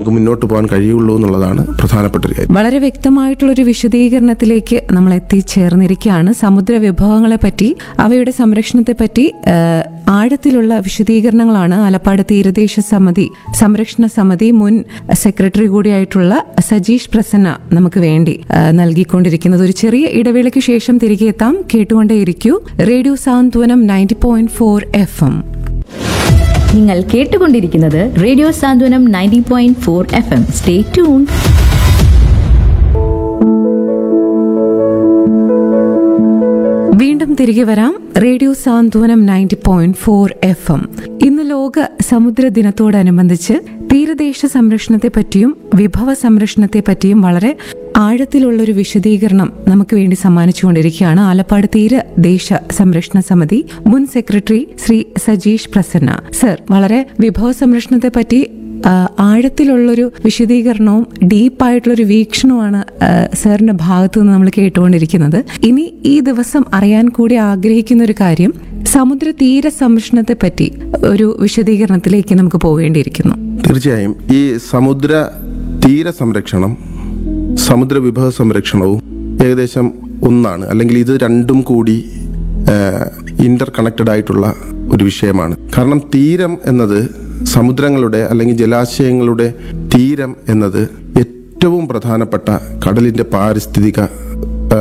നമുക്ക് മുന്നോട്ട് പോകാൻ കഴിയുള്ളൂ എന്നുള്ളതാണ് പ്രധാനപ്പെട്ട ഒരു കാര്യം വളരെ വ്യക്തമായിട്ടുള്ളൊരു വിശദീകരണത്തിലേക്ക് നമ്മൾ എത്തിച്ചേർന്നിരിക്കുകയാണ് സമുദ്ര വിഭവങ്ങളെ പറ്റി അവയുടെ സംരക്ഷണത്തെ പറ്റി ആ, ആഴത്തിലുള്ള വിശദീകരണങ്ങളാണ് ആലപ്പാട് തീരദേശ സമിതി സംരക്ഷണ സമിതി മുൻ സെക്രട്ടറി കൂടിയായിട്ടുള്ള സജീഷ് പ്രസന്ന നമുക്ക് വേണ്ടി ആ, നൽകിക്കൊണ്ടിരിക്കുന്നത് ഒരു ചെറിയ ഇടവേളയ്ക്ക് ശേഷം തിരികെ എത്താം കേട്ടുകൊണ്ടേയിരിക്കൂ radio Santhwanam ninety point four F M നിങ്ങൾ കേട്ടുകൊണ്ടിരിക്കുന്നത് radio Santhwanam ninety point four F M stay tune വീണ്ടും തിരികെ വരാം radio Santhwanam ninety point four F M ഇന്ന് ലോക സമുദ്ര ദിനത്തോടനുബന്ധിച്ച് തീരദേശ സംരക്ഷണത്തെ പറ്റിയും വിഭവ സംരക്ഷണത്തെ പറ്റിയും വളരെ ആഴത്തിലുള്ള ഒരു വിശദീകരണം നമുക്ക് വേണ്ടി സമ്മാനിച്ചുകൊണ്ടിരിക്കുകയാണ് ആലപ്പാട് തീരദേശ സംരക്ഷണ സമിതി മുൻ സെക്രട്ടറി ശ്രീ സജീഷ് പ്രസന്ന സർ വളരെ വിഭവ സംരക്ഷണത്തെ പറ്റി ആ, ആഴത്തിലുള്ളൊരു വിശദീകരണവും ഡീപ്പായിട്ടുള്ളൊരു വീക്ഷണവുമാണ് ആ, സാറിന്റെ ഭാഗത്തു നിന്ന് നമ്മൾ കേട്ടുകൊണ്ടിരിക്കുന്നത് ഇനി ഈ ദിവസം അറിയാൻ കൂടി ആഗ്രഹിക്കുന്ന ഒരു കാര്യം സമുദ്ര തീര സംരക്ഷണത്തെ പറ്റി ഒരു വിശദീകരണത്തിലേക്ക് നമുക്ക് പോകേണ്ടിയിരിക്കുന്നു തീർച്ചയായും ഈ സമുദ്ര തീര സംരക്ഷണം സമുദ്ര വിഭവ സംരക്ഷണവും ഏകദേശം ഒന്നാണ് അല്ലെങ്കിൽ ഇത് രണ്ടും കൂടി ഇന്റർ കണക്റ്റഡ് ആയിട്ടുള്ള ഒരു വിഷയമാണ് കാരണം തീരം എന്നത് സമുദ്രങ്ങളുടെ അല്ലെങ്കിൽ ജലാശയങ്ങളുടെ തീരം എന്നത് ഏറ്റവും പ്രധാനപ്പെട്ട കടലിന്റെ പാരിസ്ഥിതിക ആ,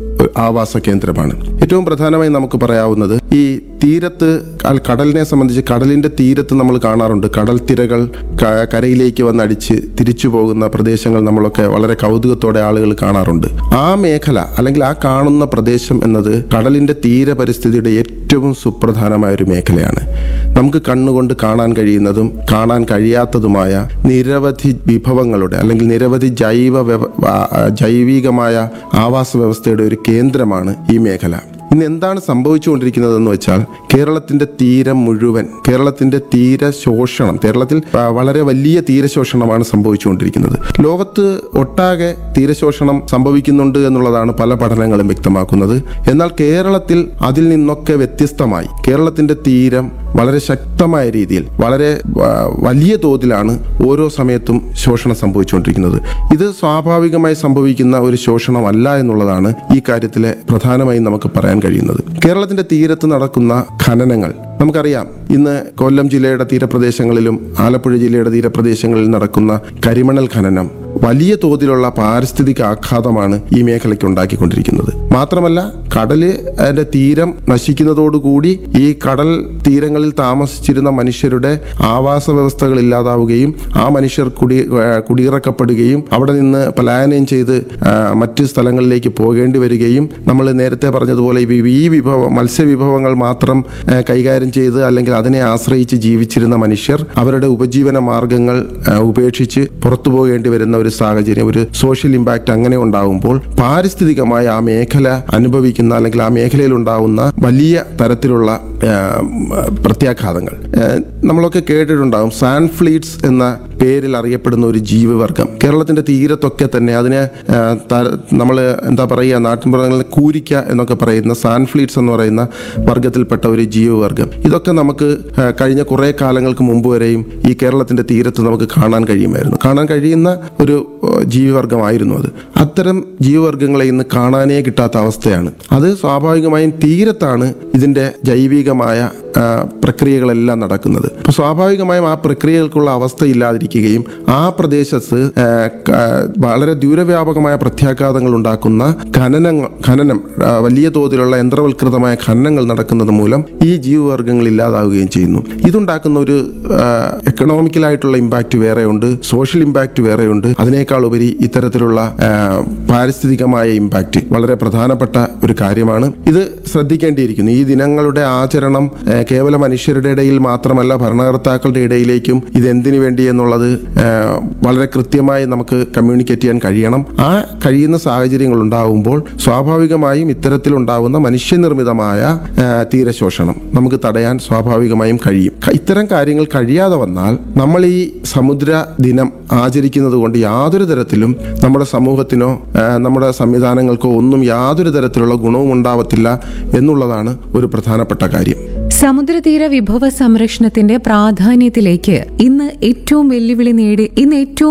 ആവാസ കേന്ദ്രമാണ് ഏറ്റവും പ്രധാനമായി നമുക്ക് പറയാവുന്നത് ഈ തീരത്ത് അൽ- കടലിനെ സംബന്ധിച്ച് കടലിന്റെ തീരത്ത് നമ്മൾ കാണാറുണ്ട് കടൽ തിരകൾ ക- കരയിലേക്ക് വന്നടിച്ച് തിരിച്ചു പോകുന്ന പ്രദേശങ്ങൾ നമ്മളൊക്കെ വളരെ കൗതുകത്തോടെ ആളുകൾ കാണാറുണ്ട് ആ മേഖല അല്ലെങ്കിൽ ആ കാണുന്ന പ്രദേശം എന്നത് കടലിന്റെ തീരപരിസ്ഥിതിയുടെ ഏറ്റവും സുപ്രധാനമായ ഒരു മേഖലയാണ് നമുക്ക് കണ്ണുകൊണ്ട് കാണാൻ കഴിയുന്നതും കാണാൻ കഴിയാത്തതുമായ നിരവധി വിഭവങ്ങളുടെ അല്ലെങ്കിൽ നിരവധി ജൈവ വ്യവ- ആ- ആ ജൈവികമായ ആവാസ വ്യവസ്ഥയുടെ ഒരു കേന്ദ്രമാണ് ഈ മേഖല ഇന്ന് എന്താണ് സംഭവിച്ചുകൊണ്ടിരിക്കുന്നതെന്ന് വെച്ചാൽ കേരളത്തിന്റെ തീരം മുഴുവൻ കേരളത്തിന്റെ തീര ശോഷണം കേരളത്തിൽ ആ, വളരെ വലിയ തീരശോഷണമാണ് സംഭവിച്ചുകൊണ്ടിരിക്കുന്നത് ലോകത്ത് ഒട്ടാകെ തീരശോഷണം സംഭവിക്കുന്നുണ്ട് എന്നുള്ളതാണ് പല പഠനങ്ങളും വ്യക്തമാക്കുന്നത് എന്നാൽ കേരളത്തിൽ അതിൽ നിന്നൊക്കെ വ്യത്യസ്തമായി കേരളത്തിന്റെ തീരം വളരെ ശക്തമായ രീതിയിൽ വളരെ ആ, വലിയ തോതിലാണ് ഓരോ സമയത്തും ശോഷണം സംഭവിച്ചുകൊണ്ടിരിക്കുന്നത് ഇത് സ്വാഭാവികമായി സംഭവിക്കുന്ന ഒരു ശോഷണമല്ല എന്നുള്ളതാണ് ഈ കാര്യത്തിലെ പ്രധാനമായും നമുക്ക് പറയാൻ കഴിയുന്നത് കേരളത്തിന്റെ തീരത്ത് നടക്കുന്ന ഖനനങ്ങൾ നമുക്കറിയാം ഇന്ന് കൊല്ലം ജില്ലയുടെ തീരപ്രദേശങ്ങളിലും ആലപ്പുഴ ജില്ലയുടെ തീരപ്രദേശങ്ങളിൽ നടക്കുന്ന കരിമണൽ ഖനനം വലിയ തോതിലുള്ള പാരിസ്ഥിതിക ആഘാതമാണ് ഈ മേഖലയ്ക്ക് ഉണ്ടാക്കിക്കൊണ്ടിരിക്കുന്നത് മാത്രമല്ല കടല് അതിന്റെ തീരം നശിക്കുന്നതോടുകൂടി ഈ കടൽ തീരങ്ങളിൽ താമസിച്ചിരുന്ന മനുഷ്യരുടെ ആവാസ വ്യവസ്ഥകൾ ഇല്ലാതാവുകയും ആ മനുഷ്യർ കുടി ആ, കുടിയിറക്കപ്പെടുകയും അവിടെ നിന്ന് പലായനം ചെയ്ത് ആ, മറ്റ് സ്ഥലങ്ങളിലേക്ക് പോകേണ്ടി വരികയും നമ്മൾ നേരത്തെ പറഞ്ഞതുപോലെ ഈ വി- ഈ വിഭവ മത്സ്യവിഭവങ്ങൾ മാത്രം ആ, കൈകാര്യം ചെയ്ത് അല്ലെങ്കിൽ അതിനെ ആശ്രയിച്ച് ജീവിച്ചിരുന്ന മനുഷ്യർ അവരുടെ ഉപജീവന മാർഗങ്ങൾ ആ, ഉപേക്ഷിച്ച് പുറത്തു പോകേണ്ടി വരുന്ന ഒരു സാഹചര്യം ഒരു സോഷ്യൽ ഇമ്പാക്റ്റ് അങ്ങനെ ഉണ്ടാകുമ്പോൾ പാരിസ്ഥിതികമായ ആ മേഖല അനുഭവിക്കുന്ന അല്ലെങ്കിൽ ആ മേഖലയിൽ ഉണ്ടാവുന്ന വലിയ തരത്തിലുള്ള ആ, പ്രത്യാഘാതങ്ങൾ ആ, നമ്മളൊക്കെ കേട്ടിട്ടുണ്ടാകും സാൻഫ്ലീറ്റ്സ് എന്ന പേരിൽ അറിയപ്പെടുന്ന ഒരു ജീവിവർഗം കേരളത്തിന്റെ തീരത്തൊക്കെ തന്നെ അതിനെ നമ്മൾ എന്താ പറയുക നാട്ടിൻപുറങ്ങളിൽ കൂരിക്ക എന്നൊക്കെ പറയുന്ന സാൻഫ്ലീറ്റ്സ് എന്ന് പറയുന്ന വർഗത്തിൽപ്പെട്ട ഒരു ജീവവർഗം ഇതൊക്കെ നമുക്ക് ആ, കഴിഞ്ഞ കുറേ കാലങ്ങൾക്ക് മുമ്പ് വരെയും ഈ കേരളത്തിന്റെ തീരത്ത് നമുക്ക് കാണാൻ കഴിയുമായിരുന്നു കാണാൻ കഴിയുന്ന ഒരു ആ, ജീവിവർഗമായിരുന്നു അത് അത്തരം ജീവിവർഗങ്ങളെ ഇന്ന് കാണാനേ കിട്ടാത്ത അവസ്ഥയാണ് അത് സ്വാഭാവികമായും തീരത്താണ് ഇതിന്റെ ജൈവികമായ ആ, പ്രക്രിയകളെല്ലാം നടക്കുന്നത് അപ്പോൾ സ്വാഭാവികമായും ആ പ്രക്രിയകൾക്കുള്ള അവസ്ഥ ഇല്ലാതിരിക്കുകയും ആ പ്രദേശത്ത് ആ, ക- വളരെ ദൂരവ്യാപകമായ പ്രത്യാഘാതങ്ങൾ ഉണ്ടാക്കുന്ന ഖനനങ്ങൾ ഖനനം ആ, വലിയ തോതിലുള്ള യന്ത്രവൽകൃതമായ ഖനനങ്ങൾ നടക്കുന്നത് മൂലം ഈ ജീവവർഗ്ഗങ്ങൾ ഇല്ലാതാവുകയും ചെയ്യുന്നു ഇതുണ്ടാക്കുന്ന ഒരു എക്കണോമിക്കലായിട്ടുള്ള ഇമ്പാക്റ്റ് വേറെയുണ്ട് സോഷ്യൽ ഇമ്പാക്റ്റ് വേറെയുണ്ട് അതിനേക്കാൾ ഉപരി ഇത്തരത്തിലുള്ള ആ, പാരിസ്ഥിതികമായ ഇമ്പാക്റ്റ് വളരെ പ്രധാനപ്പെട്ട ഒരു കാര്യമാണ് ഇത് ശ്രദ്ധിക്കേണ്ടിയിരിക്കുന്നു ഈ ദിനങ്ങളുടെ ആചരണം ആ, കേവല മനുഷ്യരുടെ ഇടയിൽ മാത്രമല്ല ഭരണകർത്താക്കളുടെ ഇടയിലേക്കും ഇത് എന്തിനു വേണ്ടി എന്നുള്ളത് ആ, വളരെ കൃത്യമായി നമുക്ക് കമ്മ്യൂണിക്കേറ്റ് ചെയ്യാൻ കഴിയണം ആ കഴിയുന്ന സാഹചര്യങ്ങൾ ഉണ്ടാവുമ്പോൾ സ്വാഭാവികമായും ഇത്തരത്തിലുണ്ടാവുന്ന മനുഷ്യനിർമ്മിതമായ ആ, തീരശോഷണം നമുക്ക് തടയാൻ സ്വാഭാവികമായും കഴിയും ക- ഇത്തരം കാര്യങ്ങൾ കഴിയാതെ വന്നാൽ നമ്മൾ ഈ സമുദ്ര ദിനം ആചരിക്കുന്നത് കൊണ്ട് യാതൊരു തരത്തിലും നമ്മുടെ സമൂഹത്തിനോ ആ, നമ്മുടെ സംവിധാനങ്ങൾക്കോ ഒന്നും യാതൊരു തരത്തിലുള്ള ഗുണവും ഉണ്ടാവത്തില്ല എന്നുള്ളതാണ് ഒരു പ്രധാനപ്പെട്ട കാര്യം സമുദ്രതീര വിഭവ സംരക്ഷണത്തിന്റെ പ്രാധാന്യത്തിലേക്ക് ഇന്ന് ഏറ്റവും വെല്ലുവിളി നേടി ഇന്ന് ഏറ്റവും